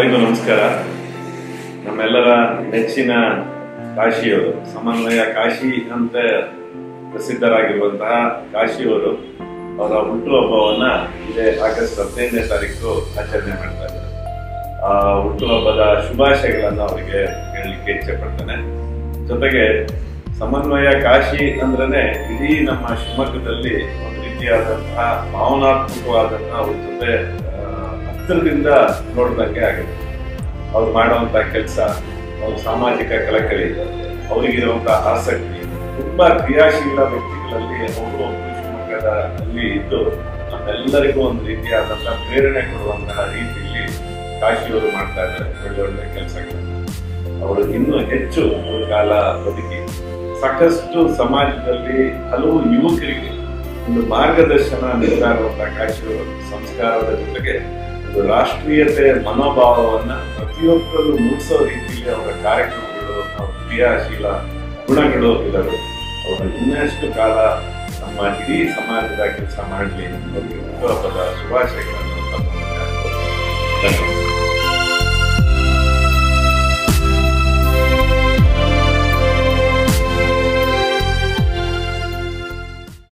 ಎಲ್ಲರಿಗೂ ನಮಸ್ಕಾರ ನಮ್ಮೆಲ್ಲರ ನೆಚ್ಚಿನ ಕಾಶಿಯವರು ಸಮನ್ವಯ ಕಾಶಿ ಅಂತ ಪ್ರಸಿದ್ಧರಾಗಿರುವಂತಹ ಕಾಶಿಯವರು ಅವರ ಹುಟ್ಟುಹಬ್ಬವನ್ನ ಇದೇ ಆಗಸ್ಟ್ ಹದಿನೈದನೇ ತಾರೀಕು ಆಚರಣೆ ಮಾಡ್ತಾ ಇದ್ದಾರೆ ಆ ಹುಟ್ಟುಹಬ್ಬದ ಶುಭಾಶಯಗಳನ್ನ ಅವರಿಗೆ ಹೇಳಲಿಕ್ಕೆ ಇಚ್ಛೆ ಪಡ್ತೇನೆ ಜೊತೆಗೆ ಸಮನ್ವಯ ಕಾಶಿ ಅಂದ್ರೇನೆ ಇಡೀ ನಮ್ಮ ಶಿವಮೊಗ್ಗದಲ್ಲಿ ಒಂದು ರೀತಿಯಾದಂತಹ ಭಾವನಾತ್ಮಕವಾದಂತಹ ಅವ್ರ ಜೊತೆ ಆ, ಹತ್ತಿರದಿಂದ ನೋಡ್ದಂಗೆ ಆಗುತ್ತೆ ಅವ್ರು ಮಾಡುವಂತ ಕೆಲಸ ಅವ್ರ ಸಾಮಾಜಿಕ ಕಳಕಳಿ ಅವರಿಗಿರುವಂತಹ ಆಸಕ್ತಿ ತುಂಬಾ ಕ್ರಿಯಾಶೀಲ ವ್ಯಕ್ತಿಗಳಲ್ಲಿ ಅವರು ಒಬ್ಬರು ಶಿವಮೊಗ್ಗದ ಅಲ್ಲಿ ಇದ್ದು ನಮ್ಮೆಲ್ಲರಿಗೂ ಒಂದು ರೀತಿಯಾದಂತಹ ಪ್ರೇರಣೆ ಕೊಡುವಂತಹ ರೀತಿಯಲ್ಲಿ ಕಾಶಿಯವರು ಮಾಡ್ತಾ ಇದ್ದಾರೆ ಒಳ್ಳೆ ಒಳ್ಳೆ ಕೆಲಸಗಳನ್ನು ಅವರು ಇನ್ನೂ ಹೆಚ್ಚು ಅವ್ರ ಕಾಲ ಬದುಕಿ ಸಾಕಷ್ಟು ಸಮಾಜದಲ್ಲಿ ಹಲವು ಯುವಕರಿಗೆ ಒಂದು ಮಾರ್ಗದರ್ಶನ ನೀಡ್ತಾ ಇರುವಂತಹ ಕಾಶಿಯವರು ಸಂಸ್ಕಾರದ ಜೊತೆಗೆ ಒಂದು ರಾಷ್ಟ್ರೀಯತೆ ಮನೋಭಾವವನ್ನ ಪ್ರತಿಯೊಬ್ಬರಲ್ಲೂ ಮೂಡಿಸೋ ರೀತಿಯಲ್ಲಿ ಅವರ ಕಾರ್ಯಕ್ರಮಗಳು ಅವರ ಕ್ರಿಯಾಶೀಲ ಗುಣಗಳು ಇದಾವೆ ಅವರು ಇನ್ನಷ್ಟು ಕಾಲ ನಮ್ಮ ಇಡೀ ಸಮಾಜದ ಕೆಲಸ ಮಾಡಲಿ ಅವರಿಗೆ ಹುಟ್ಟುಹಬ್ಬದ ಶುಭಾಶಯಗಳನ್ನು ತಮ್ಮ ಮೂಲಕ ಕೋರ್ತೀನಿ. ಧನ್ಯವಾದ